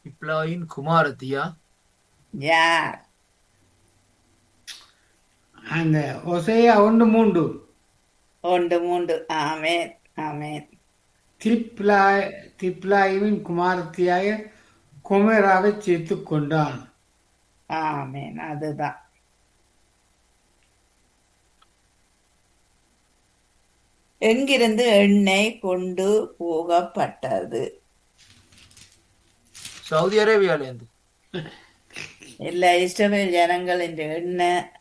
இப்லாயின் குமாரத்தியா யார் அந்த ஒசையா ஒன்று மூன்று ஒன்று மூன்று ஆமேன் ஆமேன் திப்லா திப்லாயுவின் குமாரத்தியாக குமராவை சேர்த்து கொண்டான் ஆமேன் அதுதான் எங்கிருந்து எண்ணெய் கொண்டு போகப்பட்டது சவுதி அரேபியாலேருந்து எல்லா இஸ்ரவேல் ஜனங்கள் இந்த எண்ணெய்